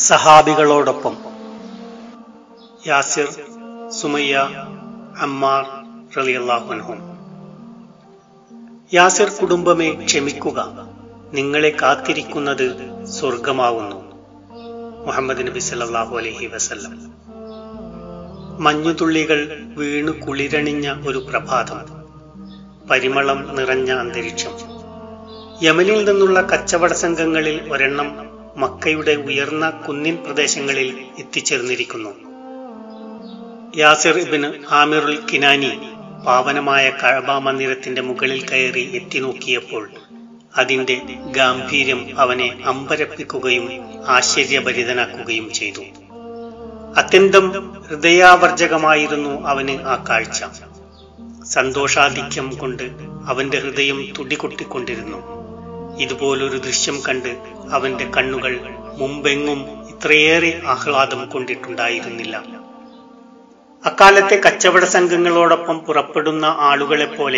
സഹാബികളോടൊപ്പം യാസിർ സുമയ്യ അമ്മാർ റളിയല്ലാഹുൻഹും യാസിർ കുടുംബമേ ക്ഷമിക്കുക നിങ്ങളെ കാത്തിരിക്കുന്നത് സ്വർഗമാവുന്നു മുഹമ്മദ് നബി സല്ലല്ലാഹു അലൈഹി വസല്ലം മഞ്ഞുതുള്ളികൾ വീണു കുളിരണിഞ്ഞ ഒരു പ്രഭാതം പരിമളം നിറഞ്ഞ അന്തരീക്ഷം യമനിൽ നിന്നുള്ള കച്ചവട സംഘങ്ങളിൽ ഒരെണ്ണം മക്കയുടെ ഉയർന്ന കുന്നിൻ പ്രദേശങ്ങളിൽ എത്തിച്ചേർന്നിരിക്കുന്നു യാസിർ ഇബിന് ആമിറുൽ കിനാനി പാവനമായ കഴബ മന്ദിരത്തിന്റെ മുകളിൽ കയറി എത്തി നോക്കിയപ്പോൾ അതിന്റെ ഗാംഭീര്യം അവനെ അമ്പരപ്പിക്കുകയും ആശ്ചര്യഭരിതനാക്കുകയും ചെയ്തു അത്യന്തം ഹൃദയാവർജകമായിരുന്നു അവന് ആ കാഴ്ച സന്തോഷാധിക്യം കൊണ്ട് അവന്റെ ഹൃദയം തുടികൊട്ടിക്കൊണ്ടിരുന്നു ഇതുപോലൊരു ദൃശ്യം കണ്ട് അവന്റെ കണ്ണുകൾ മുമ്പെങ്ങും ഇത്രയേറെ ആഹ്ലാദം കൊണ്ടിട്ടുണ്ടായിരുന്നില്ല അക്കാലത്തെ കച്ചവട സംഘങ്ങളോടൊപ്പം പുറപ്പെടുന്ന ആളുകളെപ്പോലെ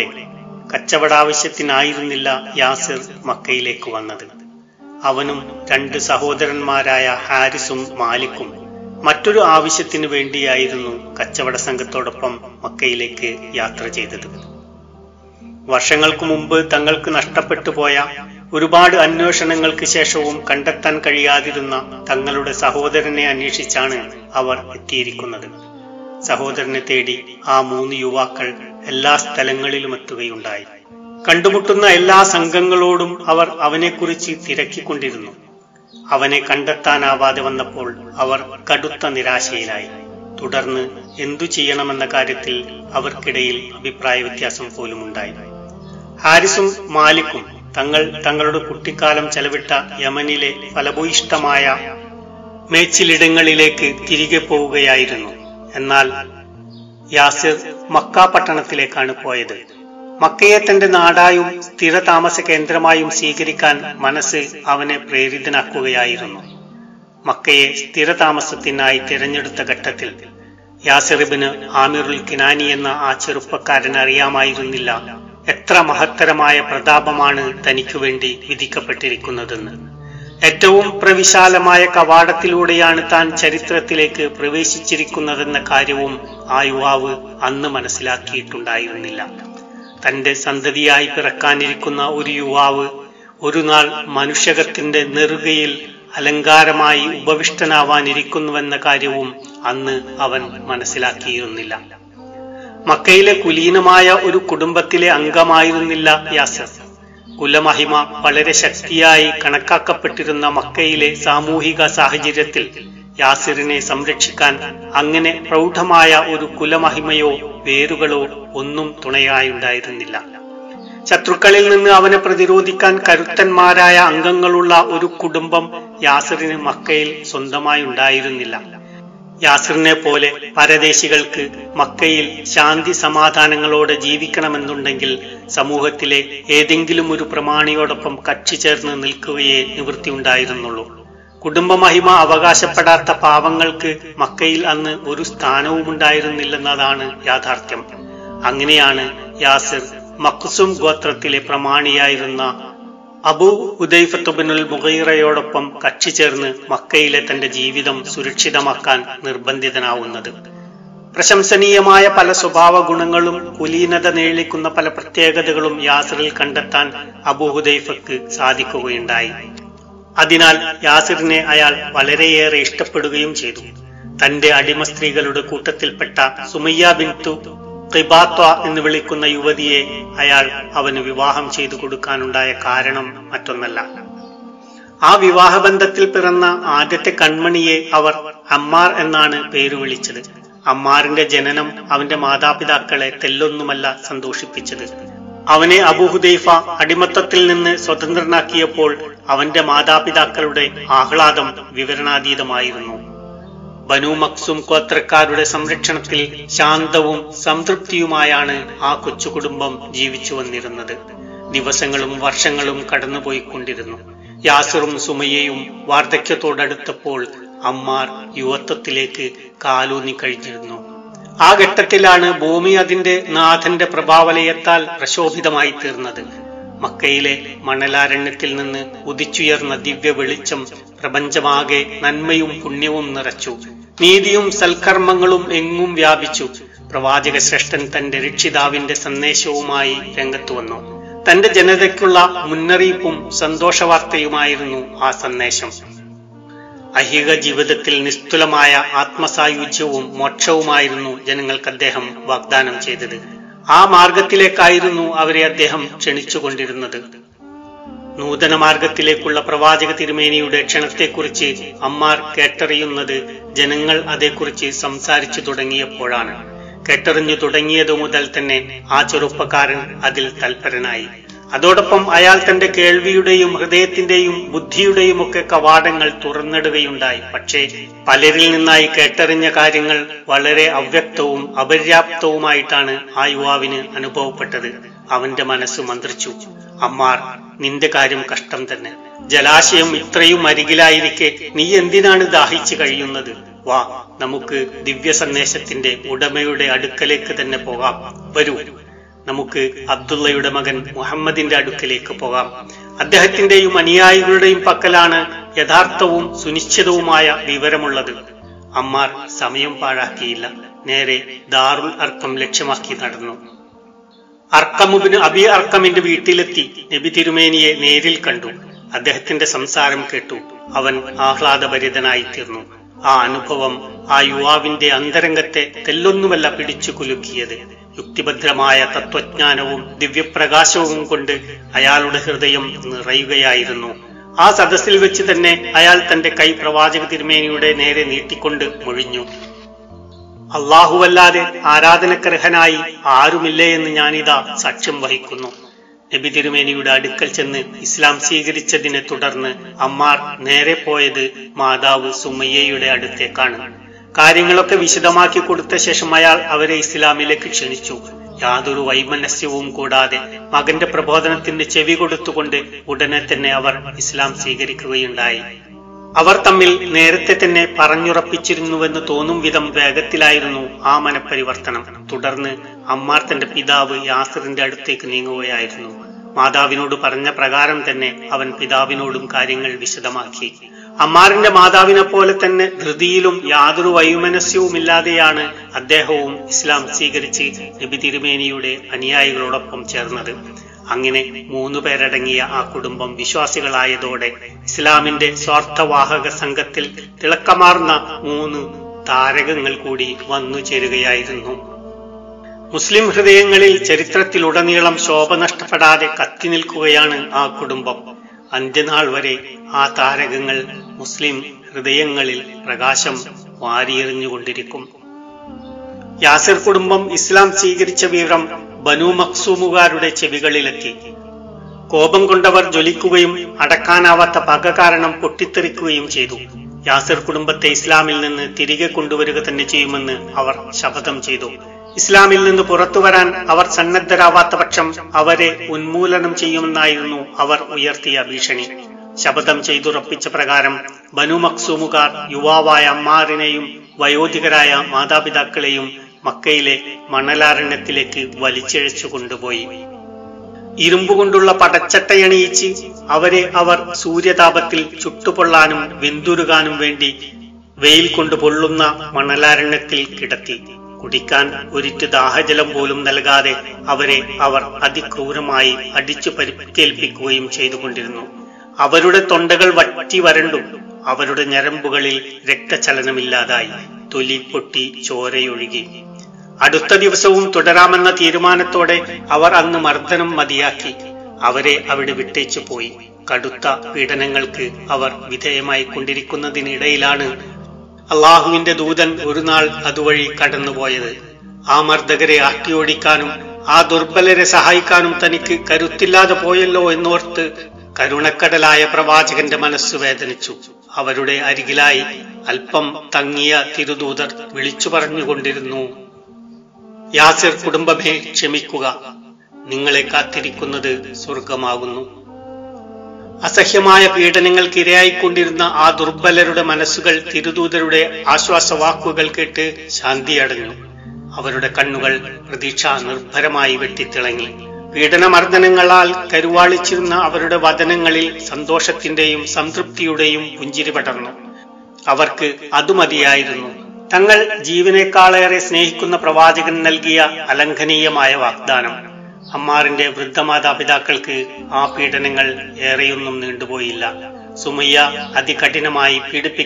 കച്ചവടാവശ്യത്തിനായിരുന്നില്ല യാസിർ മക്കയിലേക്ക് വന്നത് അവനും രണ്ട് സഹോദരന്മാരായ ഹാരിസും മാലിക്കും മറ്റൊരു ആവശ്യത്തിനു വേണ്ടിയായിരുന്നു കച്ചവട സംഘത്തോടൊപ്പം മക്കയിലേക്ക് യാത്ര ചെയ്തത് വർഷങ്ങൾക്ക് മുമ്പ് തങ്ങൾക്ക് നഷ്ടപ്പെട്ടു പോയ ഒരുപാട് അന്വേഷണങ്ങൾക്ക് ശേഷവും കണ്ടെത്താൻ കഴിയാതിരുന്ന തങ്ങളുടെ സഹോദരനെ അന്വേഷിച്ചാണ് അവർ എത്തിയിരിക്കുന്നത് സഹോദരനെ തേടി ആ മൂന്ന് യുവാക്കൾ എല്ലാ സ്ഥലങ്ങളിലും എത്തുകയുണ്ടായി കണ്ടുമുട്ടുന്ന എല്ലാ സംഘങ്ങളോടും അവർ അവനെക്കുറിച്ച് തിരക്കിക്കൊണ്ടിരുന്നു അവനെ കണ്ടെത്താനാവാതെ വന്നപ്പോൾ അവർ കടുത്ത നിരാശയിലായി തുടർന്ന് എന്തു ചെയ്യണമെന്ന കാര്യത്തിൽ അവർക്കിടയിൽ അഭിപ്രായ വ്യത്യാസം പോലും ഉണ്ടായി ഹാരിസും മാലിക്കും തങ്ങൾ തങ്ങളുടെ കുട്ടിക്കാലം ചെലവിട്ട യമനിലെ ഫലഭൂയിഷ്ടമായ മേച്ചിലിടങ്ങളിലേക്ക് തിരികെ പോവുകയായിരുന്നു എന്നാൽ യാസിർ മക്ക പട്ടണത്തിലേക്കാണ് പോയത് മക്കയെ തന്റെ നാടായും സ്ഥിര താമസ കേന്ദ്രമായും സ്വീകരിക്കാൻ മനസ്സ് അവനെ പ്രേരിതനാക്കുകയായിരുന്നു മക്കയെ സ്ഥിര താമസത്തിനായി തിരഞ്ഞെടുത്ത ഘട്ടത്തിൽ യാസിറിബിന് ആമിറുൽ കിനാനി എന്ന ആ ചെറുപ്പക്കാരൻ അറിയാമായിരുന്നില്ല എത്ര മഹത്തരമായ പ്രതാപമാണ് തനിക്കു വേണ്ടി വിധിക്കപ്പെട്ടിരിക്കുന്നതെന്ന് ഏറ്റവും പ്രവിശാലമായ കവാടത്തിലൂടെയാണ് താൻ ചരിത്രത്തിലേക്ക് പ്രവേശിച്ചിരിക്കുന്നതെന്ന കാര്യവും ആ യുവാവ് അന്ന് മനസ്സിലാക്കിയിട്ടുണ്ടായിരുന്നില്ല തന്റെ സന്തതിയായി പിറക്കാനിരിക്കുന്ന ഒരു യുവാവ് ഒരു നാൾ മനുഷ്യകത്തിന്റെ നെറുകയിൽ അലങ്കാരമായി ഉപവിഷ്ടനാവാനിരിക്കുന്നുവെന്ന കാര്യവും അന്ന് അവൻ മനസ്സിലാക്കിയിരുന്നില്ല മക്കയിലെ കുലീനമായ ഒരു കുടുംബത്തിലെ അംഗമായിരുന്നില്ല യാസർ കുലമഹിമ വളരെ ശക്തിയായി കണക്കാക്കപ്പെട്ടിരുന്ന മക്കയിലെ സാമൂഹിക സാഹചര്യത്തിൽ യാസിറിനെ സംരക്ഷിക്കാൻ അങ്ങനെ പ്രൗഢമായ ഒരു കുലമഹിമയോ വേരുകളോ ഒന്നും തുണയായുണ്ടായിരുന്നില്ല ശത്രുക്കളിൽ നിന്ന് അവനെ പ്രതിരോധിക്കാൻ കരുത്തന്മാരായ അംഗങ്ങളുള്ള ഒരു കുടുംബം യാസിറിന് മക്കയിൽ സ്വന്തമായി ഉണ്ടായിരുന്നില്ല യാസിറിനെ പോലെ പരദേശികൾക്ക് മക്കയിൽ ശാന്തി സമാധാനങ്ങളോടെ ജീവിക്കണമെന്നുണ്ടെങ്കിൽ സമൂഹത്തിലെ ഏതെങ്കിലും ഒരു പ്രമാണിയോടൊപ്പം കക്ഷി ചേർന്ന് നിൽക്കുകയേ നിവൃത്തിയുണ്ടായിരുന്നുള്ളൂ കുടുംബമഹിമ അവകാശപ്പെടാത്ത പാവങ്ങൾക്ക് മക്കയിൽ അന്ന് ഒരു സ്ഥാനവും ഉണ്ടായിരുന്നില്ലെന്നതാണ് യാഥാർത്ഥ്യം അങ്ങനെയാണ് യാസിർ മക്സും ഗോത്രത്തിലെ പ്രമാണിയായിരുന്ന അബു ഉദൈഫത്തുബിനുൽ മുഗൈറയോടൊപ്പം കക്ഷി ചേർന്ന് മക്കയിലെ തന്റെ ജീവിതം സുരക്ഷിതമാക്കാൻ നിർബന്ധിതനാവുന്നത് പ്രശംസനീയമായ പല സ്വഭാവ ഗുണങ്ങളും കുലീനത നേളിക്കുന്ന പല പ്രത്യേകതകളും യാസിറിൽ കണ്ടെത്താൻ അബു ഹുദൈഫക്ക് സാധിക്കുകയുണ്ടായി അതിനാൽ യാസിറിനെ അയാൾ വളരെയേറെ ഇഷ്ടപ്പെടുകയും ചെയ്തു തന്റെ അടിമ സ്ത്രീകളുടെ കൂട്ടത്തിൽപ്പെട്ട സുമയ്യ ബിന്തു ഖിബാത്വ എന്ന് വിളിക്കുന്ന യുവതിയെ അയാൾ അവന് വിവാഹം ചെയ്തു കൊടുക്കാനുണ്ടായ കാരണം മറ്റൊന്നല്ല ആ വിവാഹബന്ധത്തിൽ പിറന്ന ആദ്യത്തെ കൺമണിയെ അവർ അമ്മാർ എന്നാണ് പേര് വിളിച്ചത് അമ്മാറിന്റെ ജനനം അവന്റെ മാതാപിതാക്കളെ തെല്ലൊന്നുമല്ല സന്തോഷിപ്പിച്ചത് അവനെ അബുഹുദൈഫ അടിമത്തത്തിൽ നിന്ന് സ്വതന്ത്രനാക്കിയപ്പോൾ അവന്റെ മാതാപിതാക്കളുടെ ആഹ്ലാദം വിവരണാതീതമായിരുന്നു ബനു മക്സും ഗോത്രക്കാരുടെ സംരക്ഷണത്തിൽ ശാന്തവും സംതൃപ്തിയുമായാണ് ആ കൊച്ചു കുടുംബം ജീവിച്ചു വന്നിരുന്നത് ദിവസങ്ങളും വർഷങ്ങളും കടന്നുപോയിക്കൊണ്ടിരുന്നു യാസിറും സുമയ്യയും വാർദ്ധക്യത്തോടടുത്തപ്പോൾ അമ്മാർ യുവത്വത്തിലേക്ക് കാലൂന്നി കഴിഞ്ഞിരുന്നു ആ ഘട്ടത്തിലാണ് ഭൂമി അതിന്റെ നാഥന്റെ പ്രഭാവലയത്താൽ പ്രശോഭിതമായി തീർന്നത് മക്കയിലെ മണലാരണ്യത്തിൽ നിന്ന് ഉദിച്ചുയർന്ന ദിവ്യ വെളിച്ചം പ്രപഞ്ചമാകെ നന്മയും പുണ്യവും നിറച്ചു നീതിയും സൽക്കർമ്മങ്ങളും എങ്ങും വ്യാപിച്ചു പ്രവാചക ശ്രേഷ്ഠൻ തന്റെ രക്ഷിതാവിന്റെ സന്ദേശവുമായി രംഗത്തു വന്നു തന്റെ ജനതയ്ക്കുള്ള മുന്നറിയിപ്പും സന്തോഷവാർത്തയുമായിരുന്നു ആ സന്ദേശം ഐഹിക ജീവിതത്തിൽ നിസ്തുലമായ ആത്മസായുജ്യവും മോക്ഷവുമായിരുന്നു ജനങ്ങൾക്ക് അദ്ദേഹം വാഗ്ദാനം ചെയ്തത് ആ മാർഗത്തിലേക്കായിരുന്നു അവരെ അദ്ദേഹം ക്ഷണിച്ചുകൊണ്ടിരുന്നത് നൂതന മാർഗത്തിലേക്കുള്ള പ്രവാചക തിരുമേനിയുടെ ക്ഷണത്തെക്കുറിച്ച് അമ്മാർ കേട്ടറിയുന്നത് ജനങ്ങൾ അതേക്കുറിച്ച് സംസാരിച്ചു തുടങ്ങിയപ്പോഴാണ് കേട്ടറിഞ്ഞു തുടങ്ങിയതു മുതൽ തന്നെ ആ ചെറുപ്പക്കാരൻ അതിൽ തൽപരനായി അതോടൊപ്പം അയാൾ തന്റെ കേൾവിയുടെയും ഹൃദയത്തിന്റെയും ബുദ്ധിയുടെയും ഒക്കെ കവാടങ്ങൾ തുറന്നിടുകയുണ്ടായി പക്ഷേ പലരിൽ നിന്നായി കേട്ടറിഞ്ഞ കാര്യങ്ങൾ വളരെ അവ്യക്തവും അപര്യാപ്തവുമായിട്ടാണ് ആ യുവാവിന് അനുഭവപ്പെട്ടത് അവന്റെ മനസ്സ് മന്ത്രിച്ചു അമ്മാർ നിന്റെ കാര്യം കഷ്ടം തന്നെ ജലാശയം ഇത്രയും അരികിലായിരിക്കെ നീ എന്തിനാണ് ദാഹിച്ചു കഴിയുന്നത് വാ നമുക്ക് ദിവ്യ സന്ദേശത്തിന്റെ ഉടമയുടെ അടുക്കലേക്ക് തന്നെ പോകാം വരൂ നമുക്ക് അബ്ദുള്ളയുടെ മകൻ മുഹമ്മദിന്റെ അടുക്കലേക്ക് പോകാം അദ്ദേഹത്തിന്റെയും അനുയായികളുടെയും പക്കലാണ് യഥാർത്ഥവും സുനിശ്ചിതവുമായ വിവരമുള്ളത് അമ്മാർ സമയം പാഴാക്കിയില്ല നേരെ ദാറുൽ അർക്കം ലക്ഷ്യമാക്കി നടന്നു അർക്കമുബിന് അബി അർക്കമിന്റെ വീട്ടിലെത്തി നബി തിരുമേനിയെ നേരിൽ കണ്ടു അദ്ദേഹത്തിന്റെ സംസാരം കേട്ടു അവൻ ആഹ്ലാദഭരിതനായി തീർന്നു ആ അനുഭവം ആ യുവാവിന്റെ അന്തരംഗത്തെ തെല്ലൊന്നുമല്ല പിടിച്ചു കുലുക്കിയത് യുക്തിഭദ്രമായ തത്വജ്ഞാനവും ദിവ്യപ്രകാശവും കൊണ്ട് അയാളുടെ ഹൃദയം നിറയുകയായിരുന്നു ആ സദസ്സിൽ വെച്ച് തന്നെ അയാൾ തന്റെ കൈ പ്രവാചക തിരുമേനിയുടെ നേരെ നീട്ടിക്കൊണ്ട് മൊഴിഞ്ഞു അള്ളാഹുവല്ലാതെ ആരാധനക്കർഹനായി ആരുമില്ലേ എന്ന് ഞാനിതാ സാക്ഷ്യം വഹിക്കുന്നു നബി തിരുമേനിയുടെ അടുക്കൽ ചെന്ന് ഇസ്ലാം സ്വീകരിച്ചതിനെ തുടർന്ന് അമ്മാർ നേരെ പോയത് മാതാവ് സുമയ്യയുടെ അടുത്തേക്കാണ് കാര്യങ്ങളൊക്കെ വിശദമാക്കി കൊടുത്ത ശേഷം അയാൾ അവരെ ഇസ്ലാമിലേക്ക് ക്ഷണിച്ചു യാതൊരു വൈമനസ്യവും കൂടാതെ മകന്റെ പ്രബോധനത്തിന് ചെവി കൊടുത്തുകൊണ്ട് ഉടനെ തന്നെ അവർ ഇസ്ലാം സ്വീകരിക്കുകയുണ്ടായി അവർ തമ്മിൽ നേരത്തെ തന്നെ പറഞ്ഞുറപ്പിച്ചിരുന്നുവെന്ന് തോന്നും വിധം വേഗത്തിലായിരുന്നു ആ മനപരിവർത്തനം തുടർന്ന് അമ്മാർ തന്റെ പിതാവ് യാസിറിന്റെ അടുത്തേക്ക് നീങ്ങുകയായിരുന്നു മാതാവിനോട് പറഞ്ഞ പ്രകാരം തന്നെ അവൻ പിതാവിനോടും കാര്യങ്ങൾ വിശദമാക്കി അമ്മാറിന്റെ മാതാവിനെ പോലെ തന്നെ ധൃതിയിലും യാതൊരു വൈമനസ്യവുമില്ലാതെയാണ് അദ്ദേഹവും ഇസ്ലാം സ്വീകരിച്ച് നബി തിരുമേനിയുടെ അനുയായികളോടൊപ്പം ചേർന്നത് അങ്ങനെ മൂന്നു പേരടങ്ങിയ ആ കുടുംബം വിശ്വാസികളായതോടെ ഇസ്ലാമിന്റെ സ്വാർത്ഥവാഹക സംഘത്തിൽ തിളക്കമാർന്ന മൂന്ന് താരകങ്ങൾ കൂടി വന്നു ചേരുകയായിരുന്നു മുസ്ലിം ഹൃദയങ്ങളിൽ ചരിത്രത്തിലുടനീളം ശോഭ നഷ്ടപ്പെടാതെ കത്തി നിൽക്കുകയാണ് ആ കുടുംബം അന്ത്യനാൾ വരെ ആ താരകങ്ങൾ മുസ്ലിം ഹൃദയങ്ങളിൽ പ്രകാശം വാരിയെറിഞ്ഞുകൊണ്ടിരിക്കും യാസിർ കുടുംബം ഇസ്ലാം സ്വീകരിച്ച വിവരം ബനു മക്സൂമുകാരുടെ ചെവികളിലെത്തി കോപം കൊണ്ടവർ ജ്വലിക്കുകയും അടക്കാനാവാത്ത പക കാരണം പൊട്ടിത്തെറിക്കുകയും ചെയ്തു യാസിർ കുടുംബത്തെ ഇസ്ലാമിൽ നിന്ന് തിരികെ കൊണ്ടുവരിക തന്നെ ചെയ്യുമെന്ന് അവർ ശപഥം ചെയ്തു ഇസ്ലാമിൽ നിന്ന് പുറത്തു വരാൻ അവർ സന്നദ്ധരാവാത്ത പക്ഷം അവരെ ഉന്മൂലനം ചെയ്യുമെന്നായിരുന്നു അവർ ഉയർത്തിയ ഭീഷണി ശപഥം ചെയ്തുറപ്പിച്ച പ്രകാരം ബനു മക്സൂമുകാർ യുവാവായ അമ്മാറിനെയും വയോധികരായ മാതാപിതാക്കളെയും മക്കയിലെ മണലാരണ്യത്തിലേക്ക് വലിച്ചിഴച്ചു കൊണ്ടുപോയി ഇരുമ്പുകൊണ്ടുള്ള പടച്ചട്ടയണിയിച്ച് അവരെ അവർ സൂര്യതാപത്തിൽ ചുട്ടുപൊള്ളാനും വെന്തുരുകാനും വേണ്ടി വെയിൽ കൊണ്ട് പൊള്ളുന്ന മണലാരണ്യത്തിൽ കിടത്തി കുടിക്കാൻ ഒരിറ്റ് ദാഹജലം പോലും നൽകാതെ അവരെ അവർ അതിക്രൂരമായി അടിച്ചു പരിക്കേൽപ്പിക്കുകയും ചെയ്തുകൊണ്ടിരുന്നു അവരുടെ തൊണ്ടകൾ വറ്റി വരണ്ടു അവരുടെ ഞരമ്പുകളിൽ രക്തചലനമില്ലാതായി തൊലി പൊട്ടി ചോരയൊഴുകി അടുത്ത ദിവസവും തുടരാമെന്ന തീരുമാനത്തോടെ അവർ അന്ന് മർദ്ദനം മതിയാക്കി അവരെ അവിടെ വിട്ടേച്ചു പോയി കടുത്ത പീഡനങ്ങൾക്ക് അവർ വിധേയമായി കൊണ്ടിരിക്കുന്നതിനിടയിലാണ് അള്ളാഹുവിന്റെ ദൂതൻ ഒരു നാൾ അതുവഴി കടന്നുപോയത് ആ മർദ്ദകരെ ആട്ടിയോടിക്കാനും ആ ദുർബലരെ സഹായിക്കാനും തനിക്ക് കരുത്തില്ലാതെ പോയല്ലോ എന്നോർത്ത് കരുണക്കടലായ പ്രവാചകന്റെ മനസ്സ് വേദനിച്ചു അവരുടെ അരികിലായി അല്പം തങ്ങിയ തിരുദൂതർ വിളിച്ചു പറഞ്ഞുകൊണ്ടിരുന്നു യാസിർ കുടുംബമേ ക്ഷമിക്കുക നിങ്ങളെ കാത്തിരിക്കുന്നത് സ്വർഗമാകുന്നു അസഹ്യമായ പീഡനങ്ങൾക്ക് ഇരയായിക്കൊണ്ടിരുന്ന ആ ദുർബലരുടെ മനസ്സുകൾ തിരുദൂതരുടെ ആശ്വാസവാക്കുകൾ കേട്ട് ശാന്തിയടഞ്ഞു അവരുടെ കണ്ണുകൾ പ്രതീക്ഷ നിർഭരമായി വെട്ടിത്തിളങ്ങി പീഡനമർദ്ദനങ്ങളാൽ കരുവാളിച്ചിരുന്ന അവരുടെ വദനങ്ങളിൽ സന്തോഷത്തിന്റെയും സംതൃപ്തിയുടെയും പുഞ്ചിരി പടർന്നു അവർക്ക് അത് മതിയായിരുന്നു തങ്ങൾ ജീവനേക്കാളേറെ സ്നേഹിക്കുന്ന പ്രവാചകൻ നൽകിയ അലംഘനീയമായ വാഗ്ദാനം അമ്മാറിന്റെ വൃദ്ധമാതാപിതാക്കൾക്ക് ആ പീഡനങ്ങൾ ഏറെയൊന്നും നീണ്ടുപോയില്ല സുമയ്യ അതികഠിനമായി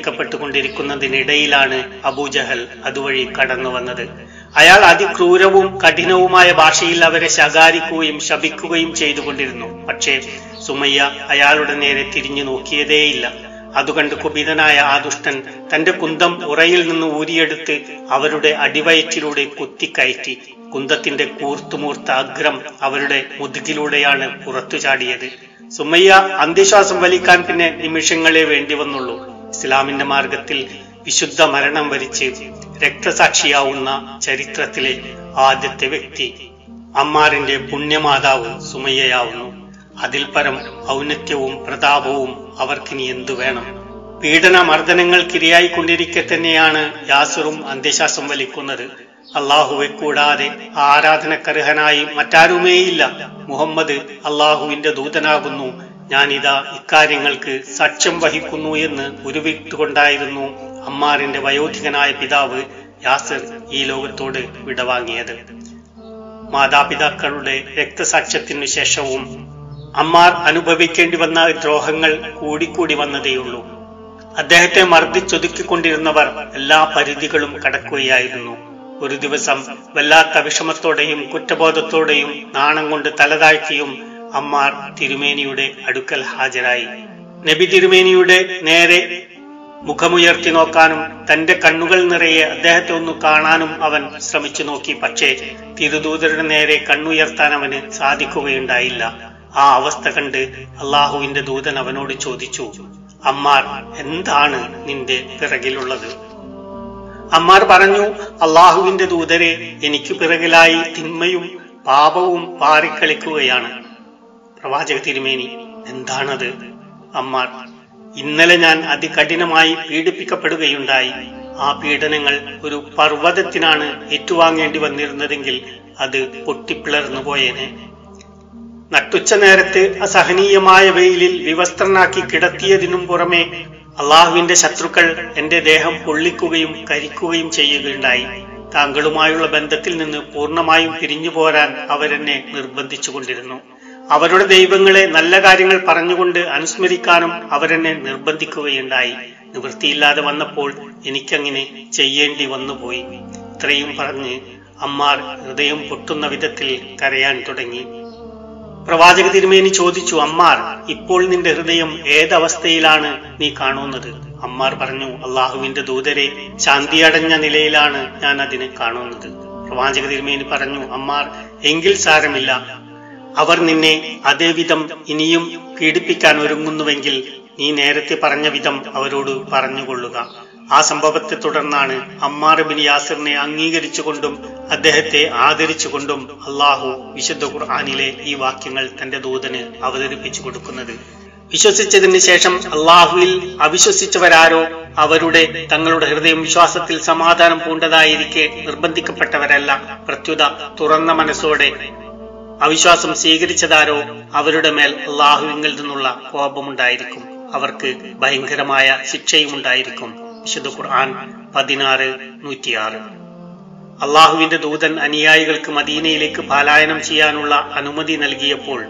പീഡിപ്പിക്കപ്പെട്ടുകൊണ്ടിരിക്കുന്നതിനിടയിലാണ് അബൂജഹൽ അതുവഴി കടന്നു വന്നത് അയാൾ അതിക്രൂരവും കഠിനവുമായ ഭാഷയിൽ അവരെ ശകാരിക്കുകയും ശപിക്കുകയും ചെയ്തുകൊണ്ടിരുന്നു പക്ഷേ സുമയ്യ അയാളുടെ നേരെ തിരിഞ്ഞു നോക്കിയതേയില്ല അതുകണ്ട് കുപിതനായ ആ ദുഷ്ടൻ തന്റെ കുന്തം ഉറയിൽ നിന്ന് ഊരിയെടുത്ത് അവരുടെ അടിവയറ്റിലൂടെ കുത്തിക്കയറ്റി കുന്തത്തിന്റെ കൂർത്തുമൂർത്ത അഗ്രം അവരുടെ മുതുകിലൂടെയാണ് പുറത്തു ചാടിയത് സുമയ്യ അന്ത്യശ്വാസം വലിക്കാൻ പിന്നെ നിമിഷങ്ങളെ വേണ്ടി വന്നുള്ളൂ ഇസ്ലാമിന്റെ മാർഗത്തിൽ വിശുദ്ധ മരണം വരിച്ച് രക്തസാക്ഷിയാവുന്ന ചരിത്രത്തിലെ ആദ്യത്തെ വ്യക്തി അമ്മാറിന്റെ പുണ്യമാതാവ് സുമയ്യയാവുന്നു അതിൽ പരം ഔന്നത്യവും പ്രതാപവും അവർക്കിനി എന്തു വേണം പീഡന മർദ്ദനങ്ങൾക്കിരയായിക്കൊണ്ടിരിക്കെ തന്നെയാണ് യാസുറും അന്ത്യശ്വാസം വലിക്കുന്നത് അള്ളാഹുവെ കൂടാതെ ആരാധനക്കർഹനായി മറ്റാരുമേയില്ല മുഹമ്മദ് അള്ളാഹുവിന്റെ ദൂതനാകുന്നു ഞാനിതാ ഇക്കാര്യങ്ങൾക്ക് സാക്ഷ്യം വഹിക്കുന്നു എന്ന് ഉരുവിട്ടുകൊണ്ടായിരുന്നു അമ്മാറിന്റെ വയോധികനായ പിതാവ് യാസിർ ഈ ലോകത്തോട് വിടവാങ്ങിയത് മാതാപിതാക്കളുടെ രക്തസാക്ഷ്യത്തിനു ശേഷവും അമ്മാർ അനുഭവിക്കേണ്ടി വന്ന ദ്രോഹങ്ങൾ കൂടിക്കൂടി വന്നതേയുള്ളൂ അദ്ദേഹത്തെ മർദ്ദിച്ചൊതുക്കിക്കൊണ്ടിരുന്നവർ എല്ലാ പരിധികളും കടക്കുകയായിരുന്നു ഒരു ദിവസം വല്ലാത്ത വിഷമത്തോടെയും കുറ്റബോധത്തോടെയും നാണം കൊണ്ട് തലതാഴ്ത്തിയും അമ്മാർ തിരുമേനിയുടെ അടുക്കൽ ഹാജരായി നബി തിരുമേനിയുടെ നേരെ മുഖമുയർത്തി നോക്കാനും തന്റെ കണ്ണുകൾ നിറയെ അദ്ദേഹത്തെ ഒന്ന് കാണാനും അവൻ ശ്രമിച്ചു നോക്കി പക്ഷേ തിരുദൂതരുടെ നേരെ കണ്ണുയർത്താൻ അവന് സാധിക്കുകയുണ്ടായില്ല ആ അവസ്ഥ കണ്ട് അള്ളാഹുവിന്റെ ദൂതൻ അവനോട് ചോദിച്ചു അമ്മാർ എന്താണ് നിന്റെ പിറകിലുള്ളത് അമ്മാർ പറഞ്ഞു അള്ളാഹുവിന്റെ ദൂതരെ എനിക്ക് പിറകിലായി തിന്മയും പാപവും പാറിക്കളിക്കുകയാണ് പ്രവാചക തിരുമേനി എന്താണത് അമ്മാർ ഇന്നലെ ഞാൻ അതികഠിനമായി പീഡിപ്പിക്കപ്പെടുകയുണ്ടായി ആ പീഡനങ്ങൾ ഒരു പർവ്വതത്തിനാണ് ഏറ്റുവാങ്ങേണ്ടി വന്നിരുന്നതെങ്കിൽ അത് പൊട്ടിപ്പിളർന്നു പോയേനെ നട്ടുച്ച നേരത്ത് അസഹനീയമായ വെയിലിൽ വിവസ്ത്രനാക്കി കിടത്തിയതിനും പുറമെ അള്ളാഹുവിന്റെ ശത്രുക്കൾ എന്റെ ദേഹം പൊള്ളിക്കുകയും കരിക്കുകയും ചെയ്യുകയുണ്ടായി താങ്കളുമായുള്ള ബന്ധത്തിൽ നിന്ന് പൂർണ്ണമായും പിരിഞ്ഞു പോരാൻ അവരെന്നെ നിർബന്ധിച്ചുകൊണ്ടിരുന്നു അവരുടെ ദൈവങ്ങളെ നല്ല കാര്യങ്ങൾ പറഞ്ഞുകൊണ്ട് അനുസ്മരിക്കാനും അവരെന്നെ നിർബന്ധിക്കുകയുണ്ടായി നിവൃത്തിയില്ലാതെ വന്നപ്പോൾ എനിക്കങ്ങനെ ചെയ്യേണ്ടി വന്നുപോയി ഇത്രയും പറഞ്ഞ് അമ്മാർ ഹൃദയം പൊട്ടുന്ന വിധത്തിൽ കരയാൻ തുടങ്ങി പ്രവാചക തിരുമേനി ചോദിച്ചു അമ്മാർ ഇപ്പോൾ നിന്റെ ഹൃദയം ഏതവസ്ഥയിലാണ് നീ കാണുന്നത് അമ്മാർ പറഞ്ഞു അള്ളാഹുവിന്റെ ദൂതരെ ശാന്തിയടഞ്ഞ നിലയിലാണ് ഞാൻ അതിനെ കാണുന്നത് പ്രവാചക തിരുമേനി പറഞ്ഞു അമ്മാർ എങ്കിൽ സാരമില്ല അവർ നിന്നെ അതേ വിധം ഇനിയും പീഡിപ്പിക്കാൻ ഒരുങ്ങുന്നുവെങ്കിൽ നീ നേരത്തെ പറഞ്ഞ വിധം അവരോട് പറഞ്ഞുകൊള്ളുക ആ സംഭവത്തെ തുടർന്നാണ് അമ്മാർ ബിൻ യാസിറിനെ അംഗീകരിച്ചുകൊണ്ടും അദ്ദേഹത്തെ ആദരിച്ചുകൊണ്ടും അള്ളാഹു വിശുദ്ധ ഖുർആാനിലെ ഈ വാക്യങ്ങൾ തന്റെ ദൂതന് അവതരിപ്പിച്ചു കൊടുക്കുന്നത് വിശ്വസിച്ചതിന് ശേഷം അള്ളാഹുവിൽ അവിശ്വസിച്ചവരാരോ അവരുടെ തങ്ങളുടെ ഹൃദയം വിശ്വാസത്തിൽ സമാധാനം പൂണ്ടതായിരിക്കെ നിർബന്ധിക്കപ്പെട്ടവരല്ല പ്രത്യുത തുറന്ന മനസ്സോടെ അവിശ്വാസം സ്വീകരിച്ചതാരോ അവരുടെ മേൽ അള്ളാഹുവിങ്കിൽ നിന്നുള്ള കോപമുണ്ടായിരിക്കും അവർക്ക് ഭയങ്കരമായ ശിക്ഷയുമുണ്ടായിരിക്കും വിശുദ്ധ ഖുർആൻ പതിനാറ് നൂറ്റിയാറ് അള്ളാഹുവിന്റെ ദൂതൻ അനുയായികൾക്ക് മദീനയിലേക്ക് പലായനം ചെയ്യാനുള്ള അനുമതി നൽകിയപ്പോൾ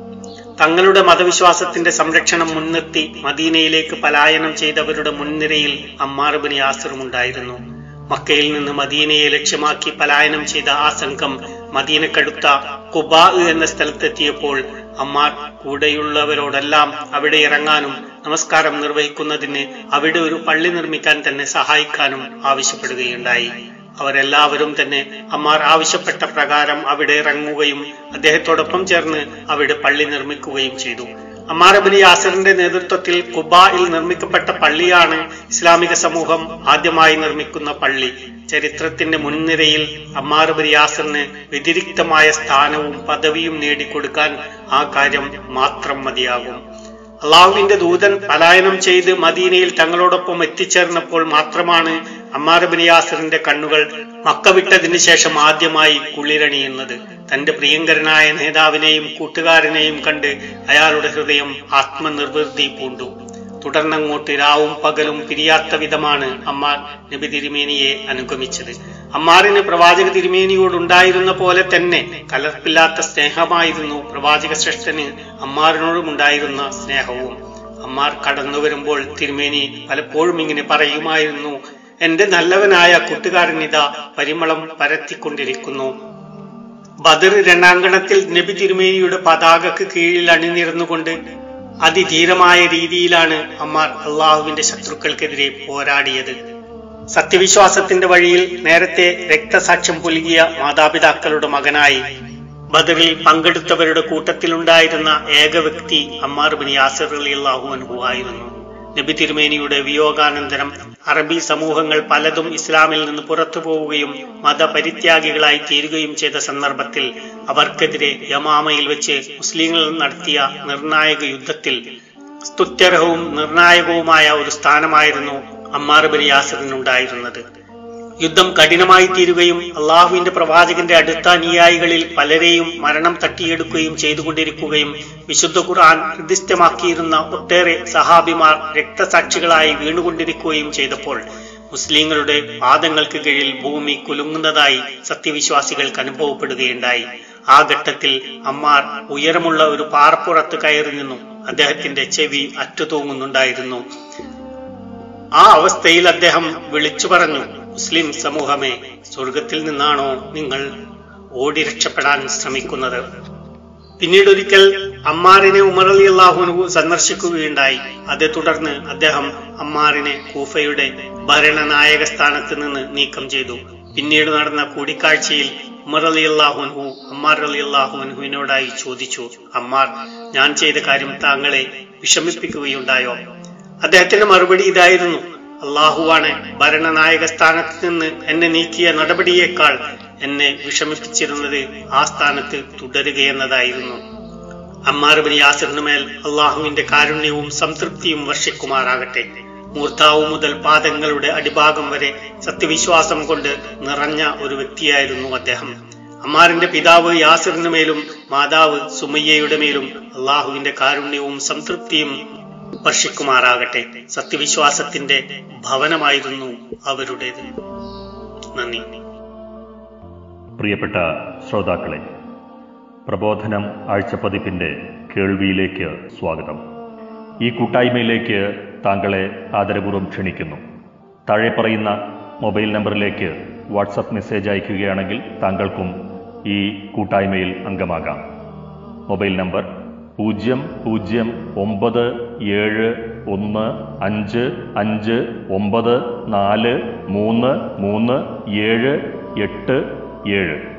തങ്ങളുടെ മതവിശ്വാസത്തിന്റെ സംരക്ഷണം മുൻനിർത്തി മദീനയിലേക്ക് പലായനം ചെയ്തവരുടെ മുൻനിരയിൽ അമ്മാറുബിന് യാസറുമുണ്ടായിരുന്നു മക്കയിൽ നിന്ന് മദീനയെ ലക്ഷ്യമാക്കി പലായനം ചെയ്ത ആ സംഘം മദീനക്കടുത്ത കുബാ എന്ന സ്ഥലത്തെത്തിയപ്പോൾ അമ്മാർ കൂടെയുള്ളവരോടെല്ലാം അവിടെ ഇറങ്ങാനും നമസ്കാരം നിർവഹിക്കുന്നതിന് അവിടെ ഒരു പള്ളി നിർമ്മിക്കാൻ തന്നെ സഹായിക്കാനും ആവശ്യപ്പെടുകയുണ്ടായി അവരെല്ലാവരും തന്നെ അമ്മാർ ആവശ്യപ്പെട്ട പ്രകാരം അവിടെ ഇറങ്ങുകയും അദ്ദേഹത്തോടൊപ്പം ചേർന്ന് അവിടെ പള്ളി നിർമ്മിക്കുകയും ചെയ്തു അമ്മാർ അബിന് യാസറിന്റെ നേതൃത്വത്തിൽ കുബായിൽ നിർമ്മിക്കപ്പെട്ട പള്ളിയാണ് ഇസ്ലാമിക സമൂഹം ആദ്യമായി നിർമ്മിക്കുന്ന പള്ളി ചരിത്രത്തിന്റെ മുൻനിരയിൽ അമ്മാർ അബിൻ യാസറിന് വ്യതിരിക്തമായ സ്ഥാനവും പദവിയും നേടിക്കൊടുക്കാൻ ആ കാര്യം മാത്രം മതിയാകും അള്ളാഹുവിന്റെ ദൂതൻ പലായനം ചെയ്ത് മദീനയിൽ തങ്ങളോടൊപ്പം എത്തിച്ചേർന്നപ്പോൾ മാത്രമാണ് അമ്മാർ ബിൻ യാസറിന്റെ കണ്ണുകൾ മക്ക വിട്ടതിന് ശേഷം ആദ്യമായി കുളിരണിയുന്നത് തന്റെ പ്രിയങ്കരനായ നേതാവിനെയും കൂട്ടുകാരനെയും കണ്ട് അയാളുടെ ഹൃദയം ആത്മനിർവൃത്തി പൂണ്ടു തുടർന്നങ്ങോട്ട് രാവും പകലും പിരിയാത്ത വിധമാണ് അമ്മാർ നബി തിരുമേനിയെ അനുഗമിച്ചത് അമ്മാറിന് പ്രവാചക തിരുമേനിയോടുണ്ടായിരുന്ന പോലെ തന്നെ കലർപ്പില്ലാത്ത സ്നേഹമായിരുന്നു പ്രവാചക ശ്രേഷ്ഠന് അമ്മാറിനോടുമുണ്ടായിരുന്ന സ്നേഹവും അമ്മാർ കടന്നു വരുമ്പോൾ തിരുമേനി പലപ്പോഴും ഇങ്ങനെ പറയുമായിരുന്നു എന്റെ നല്ലവനായ കൂട്ടുകാരനിതാ പരിമളം പരത്തിക്കൊണ്ടിരിക്കുന്നു ബദർ രണ്ടാങ്കണത്തിൽ നബി തിരുമേനിയുടെ പതാകക്ക് കീഴിൽ അണിനിരന്നുകൊണ്ട് അതിധീരമായ രീതിയിലാണ് അമ്മാർ അള്ളാഹുവിന്റെ ശത്രുക്കൾക്കെതിരെ പോരാടിയത് സത്യവിശ്വാസത്തിന്റെ വഴിയിൽ നേരത്തെ രക്തസാക്ഷ്യം പുലുകിയ മാതാപിതാക്കളുടെ മകനായി ബദറിൽ പങ്കെടുത്തവരുടെ കൂട്ടത്തിലുണ്ടായിരുന്ന ഏക വ്യക്തി അമ്മാർ ബിൻ യാസിർ അലി അള്ളാഹു അനുഭവ ആയിരുന്നു നബി തിരുമേനിയുടെ വിയോഗാനന്തരം അറബി സമൂഹങ്ങൾ പലതും ഇസ്ലാമിൽ നിന്ന് പുറത്തു പോവുകയും മതപരിത്യാഗികളായി തീരുകയും ചെയ്ത സന്ദർഭത്തിൽ അവർക്കെതിരെ യമാമയിൽ വെച്ച് മുസ്ലിങ്ങൾ നടത്തിയ നിർണായക യുദ്ധത്തിൽ സ്തുത്യർഹവും നിർണായകവുമായ ഒരു സ്ഥാനമായിരുന്നു അമ്മാർ ബിൻ യാസിറിനുണ്ടായിരുന്നത് യുദ്ധം കഠിനമായി തീരുകയും അള്ളാഹുവിന്റെ പ്രവാചകന്റെ അടുത്ത അനുയായികളിൽ പലരെയും മരണം തട്ടിയെടുക്കുകയും ചെയ്തുകൊണ്ടിരിക്കുകയും വിശുദ്ധ ഖുർആൻ ഹൃദിസ്ഥമാക്കിയിരുന്ന ഒട്ടേറെ സഹാബിമാർ രക്തസാക്ഷികളായി വീണുകൊണ്ടിരിക്കുകയും ചെയ്തപ്പോൾ മുസ്ലിങ്ങളുടെ പാദങ്ങൾക്ക് കീഴിൽ ഭൂമി കുലുങ്ങുന്നതായി സത്യവിശ്വാസികൾക്ക് അനുഭവപ്പെടുകയുണ്ടായി ആ ഘട്ടത്തിൽ അമ്മാർ ഉയരമുള്ള ഒരു പാറപ്പുറത്ത് കയറി നിന്നു അദ്ദേഹത്തിന്റെ ചെവി അറ്റുതൂങ്ങുന്നുണ്ടായിരുന്നു ആ അവസ്ഥയിൽ അദ്ദേഹം വിളിച്ചു പറഞ്ഞു മുസ്ലിം സമൂഹമേ സ്വർഗത്തിൽ നിന്നാണോ നിങ്ങൾ ഓടി രക്ഷപ്പെടാൻ ശ്രമിക്കുന്നത് പിന്നീട് ഒരിക്കൽ അമ്മാറിനെ ഉമർ അലി അള്ളാഹുനു സന്ദർശിക്കുകയുണ്ടായി അതേ തുടർന്ന് അദ്ദേഹം അമ്മാറിനെ കൂഫയുടെ ഭരണനായക സ്ഥാനത്ത് നിന്ന് നീക്കം ചെയ്തു പിന്നീട് നടന്ന കൂടിക്കാഴ്ചയിൽ ഉമർ അലി അള്ളാഹുൻഹു അമ്മാർ അലി അള്ളാഹുൻഹുവിനോടായി ചോദിച്ചു അമ്മാർ ഞാൻ ചെയ്ത കാര്യം താങ്കളെ വിഷമിപ്പിക്കുകയുണ്ടായോ അദ്ദേഹത്തിന്റെ മറുപടി ഇതായിരുന്നു അള്ളാഹുവാണ് ഭരണനായക സ്ഥാനത്ത് നിന്ന് എന്നെ നീക്കിയ നടപടിയേക്കാൾ എന്നെ വിഷമിപ്പിച്ചിരുന്നത് ആ സ്ഥാനത്ത് തുടരുകയെന്നതായിരുന്നു അമ്മാർ ബിൻ യാസിറിന് മേൽ അള്ളാഹുവിന്റെ കാരുണ്യവും സംതൃപ്തിയും വർഷിക്കുമാറാകട്ടെ മൂർധാവ് മുതൽ പാദങ്ങളുടെ അടിഭാഗം വരെ സത്യവിശ്വാസം കൊണ്ട് നിറഞ്ഞ ഒരു വ്യക്തിയായിരുന്നു അദ്ദേഹം അമ്മാറിന്റെ പിതാവ് യാസിറിന് മേലും മാതാവ് സുമയ്യയുടെ മേലും അള്ളാഹുവിന്റെ കാരുണ്യവും സംതൃപ്തിയും വർഷിക്കുമാറാകട്ടെ സത്യവിശ്വാസത്തിന്റെ ഭവനമായിരുന്നു അവരുടേത് നന്ദി പ്രിയപ്പെട്ട ശ്രോതാക്കളെ പ്രബോധനം ആഴ്ചപ്പതിപ്പിന്റെ കേൾവിയിലേക്ക് സ്വാഗതം ഈ കൂട്ടായ്മയിലേക്ക് താങ്കളെ ആദരപൂർവ്വം ക്ഷണിക്കുന്നു താഴെ പറയുന്ന മൊബൈൽ നമ്പറിലേക്ക് വാട്സപ്പ് മെസ്സേജ് അയക്കുകയാണെങ്കിൽ താങ്കൾക്കും ഈ കൂട്ടായ്മയിൽ അംഗമാകാം മൊബൈൽ നമ്പർ പൂജ്യം പൂജ്യം ഒമ്പത് ഏഴ് ഒന്ന് അഞ്ച് അഞ്ച് ഒമ്പത് നാല് മൂന്ന് മൂന്ന് ഏഴ് എട്ട് ഏഴ്